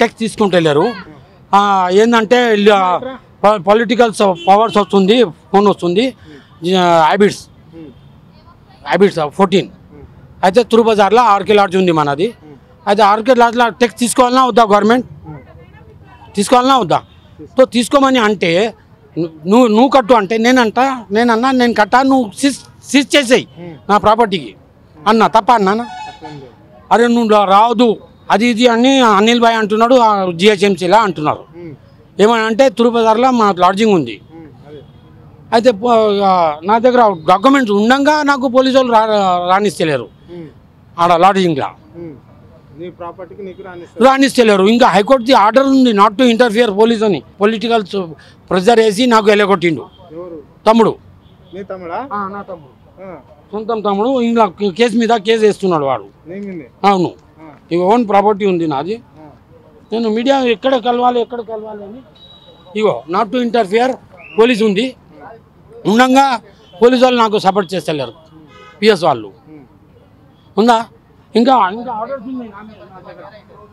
Tax తీసుకుంటూ వెళ్ళారు ఆ, ఏంటంటే పొలిటికల్ పవర్స్ వస్తుంది ఫోన్ వస్తుంది హ్యాబిట్స్ హ్యాబిట్స్ ఫోర్టీన్ అయితే తురు బజార్లో ఆర్కే లాడ్జ్ ఉంది మనది అయితే ఆర్కే లాడ్జ్లో టెక్స్ తీసుకోవాలన్నా వద్దా గవర్నమెంట్ తీసుకోవాలన్నా వద్దా సో తీసుకోమని అంటే ను- నువ్వు నువ్వు కట్టు అంటే నేనంట నేనన్నా నేను కట్టా నువ్వు సిస్ సిస్ చేసేయి నా ప్రాపర్టీకి అన్నా తప్ప అన్నానా అరే నువ్వు రా- రావద్దు అది ఇది అని అనిల్ భాయ్ అంటున్నాడు జిహెచ్ఎంసీలా అంటున్నారు ఏమని అంటే తురుబజార్లో మా లాడ్జింగ్ ఉంది అయితే పో- ఆ, నా దగ్గర డాక్యుమెంట్స్ ఉండంగా నాకు పోలీసు వాళ్ళు రా రాణిస్తలేరు ఆడ లాడ్జింగ్లో నీ ప్రాపర్టీకి నీకు రానిస్తారు రాణిస్తలేరు ఇంకా హైకోర్టు ఆర్డర్ ఉంది నాట్ టు ఇంటర్ఫియర్ పోలీస్ అని పొలిటికల్ ప్రెజర్ వేసి నాకు ఎలగొట్టిండు ఎవరు తమ్ముడు నీ తమ్ముడా నా తమ్ముడు ఆ, సొంతం తమ్ముడు ఇంకా కేసు మీద కేసు వేస్తున్నాడు వాడు నీ మీదే అవును ఆ, ఇక ఓన్ ప్రాపర్టీ ఉంది నాది ఆ. నేను మీడియా ఎక్కడ కలవాలి ఎక్కడ కలవాలి అని ఇగో నాట్ టు ఇంటర్ఫియర్ పోలీస్ ఉంది ఉండంగా పోలీసు వాళ్ళు నాకు సపోర్ట్ చేస్తలేరు పిఎస్ వాళ్ళు ఉమ్, ఉందా ఇంకా ఇంకా ఆర్డర్స్ ఉన్నాయి నా మీద, నా దగ్గర.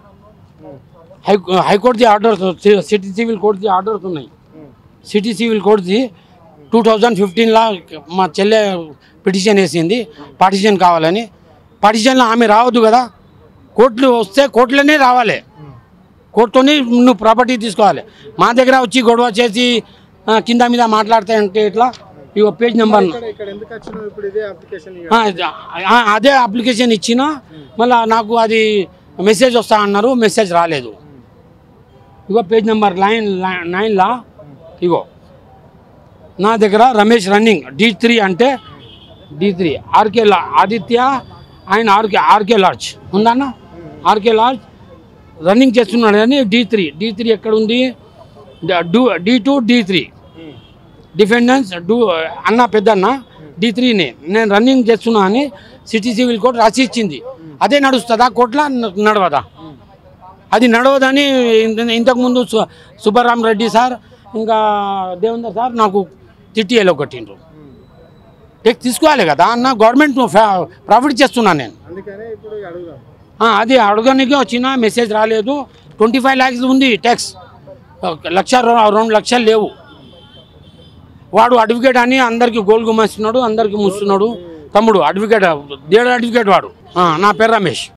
హై హైకోర్టుది ఆర్డర్స్ సిటీ సివిల్ కోర్టుది ఆర్డర్స్ ఉన్నాయి ఉమ్, సిటీ సివిల్ కోర్టుది టూ థౌజండ్ ఫిఫ్టీన్లో మా చెల్లె పిటిషన్ వేసింది పార్టిషన్ కావాలని పార్టిషన్లో ఆమె రావద్దు కదా కోర్టులు వస్తే కోర్టులోనే రావాలి ఉమ్. కోర్టుతోనే నువ్వు ప్రాపర్టీ తీసుకోవాలి మా దగ్గర వచ్చి గొడవ చేసి ఆ, కింద మీద మాట్లాడితే అంటే ఇట్లా ఇగో పేజ్ నెంబర్ ఇక్కడ ఇక్కడ ఎందుకు వచ్చినావు ఇప్పుడు ఇదే అప్లికేషన్ ఆ, ఆ, అదే అప్లికేషన్ ఇచ్చిన మళ్ళీ నాకు అది మెసేజ్ వస్తా అన్నారు మెసేజ్ రాలేదు ఇగో పేజ్ నెంబర్ లైన్ నైన్లా ఇగో నా దగ్గర రమేష్ రన్నింగ్ డి త్రీ అంటే డి త్రీ ఆర్కే లా ఆదిత్య ఆయన ఆర్కే ఆర్కే లాడ్జ్ ఉందన్న ఆర్కే లాడ్జ్ రన్నింగ్ చేస్తున్నాడు కానీ డి త్రీ డి త్రీ ఎక్కడ ఉంది డూ డి టూ డి త్రీ డిఫెండెన్స్ డూ అన్న పెద్దన్న డి త్రీనే నేను రన్నింగ్ చేస్తున్నా అని సిటీ సివిల్ కోర్టు రాసి ఇచ్చింది అదే నడుస్తుందా కోర్టులో న- నడవదా అది నడవదని ఇంత- ఇంతకుముందు సు సుబ్బరామ్ రెడ్డి సార్ ఇంకా దేవేందర్ సార్ నాకు తిట్టి ఎలా కొట్టిండ్రు టెక్ తీసుకోవాలి కదా అన్న గవర్నమెంట్ ప్రాఫిట్ చేస్తున్నాను నేను అందుకనే ఇప్పుడు అడుగుదాం ఆ, అది అడగడానికి వచ్చిన మెసేజ్ రాలేదు ట్వంటీ ఫైవ్ ల్యాక్స్ ఉంది ట్యాక్స్ లక్ష రొ- రెండు లక్షలు లేవు వాడు అడ్వకేట్ అని అందరికి గోల్ గుమ్మస్తున్నాడు అందరికి ముస్తున్నాడు తమ్ముడు అడ్వకేట్ దేడు అడ్వకేట్ వాడు ఆ, నా పేరు రమేష్